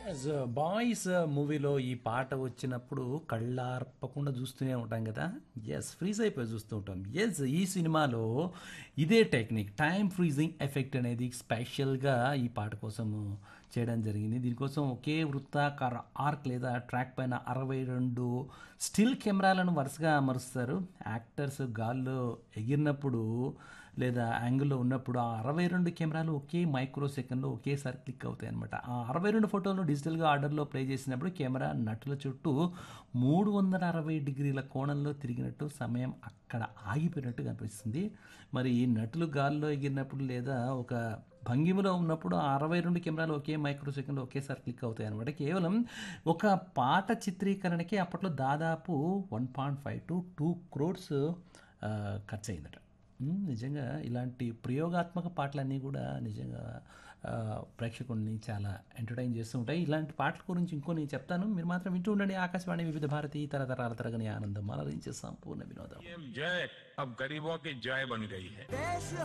boys మూవీలో ఈ పాట వచ్చినప్పుడు కళ్ళార్పకుండా చూస్తూనే ఉంటాం కదా ఎస్ ఫ్రీజ్ అయిపోయి చూస్తూ ఉంటాం ఎస్ ఈ సినిమాలో ఇదే టెక్నిక్ టైం ఫ్రీజింగ్ ఎఫెక్ట్ అనేది స్పెషల్గా ఈ పాట కోసం చేయడం జరిగింది దీనికోసం ఒకే వృత్తాకార ఆర్క్ లేదా ట్రాక్ పైన అరవై రెండు స్టిల్ కెమెరాలను వరుసగా అమరుస్తారు యాక్టర్స్ గాల్లో ఎగిరినప్పుడు లేదా యాంగిల్లో ఉన్నప్పుడు ఆ అరవై రెండు కెమెరాలు ఒకే మైక్రో సెకండ్లో ఒకేసారి క్లిక్ అవుతాయి అనమాట ఆ అరవై రెండు ఫోటోలను డిజిటల్గా ఆర్డర్లో ప్లే చేసినప్పుడు కెమెరా నటుల చుట్టూ మూడు వందల అరవై డిగ్రీల కోణంలో తిరిగినట్టు సమయం అక్కడ ఆగిపోయినట్టు కనిపిస్తుంది మరి ఈ నటులు గాల్లో ఎగిరినప్పుడు లేదా ఒక భంగిమలో ఉన్నప్పుడు ఆ అరవై రెండు కెమెరాలు ఒకే మైక్రో సెకండ్లో ఒకేసారి క్లిక్ అవుతాయి అనమాట కేవలం ఒక పాట చిత్రీకరణకి అప్పట్లో దాదాపు one point five to two crores ఖర్చు అయిందట మ్మ్, నిజంగా ఇలాంటి ప్రయోగాత్మక పాటలన్నీ కూడా నిజంగా ఆ, ప్రేక్షకుల్ని చాలా ఎంటర్టైన్ చేస్తూ ఉంటాయి ఇలాంటి పాటల గురించి ఇంకో నేను చెప్తాను మీరు మాత్రం వింటూ ఉండండి ఆకాశవాణి వివిధ భారతి తరతరాల తరగని ఆనందం అలరించే సంపూర్ణ వినోదం पीएम जय अब गरीबों की जय बन गई है देश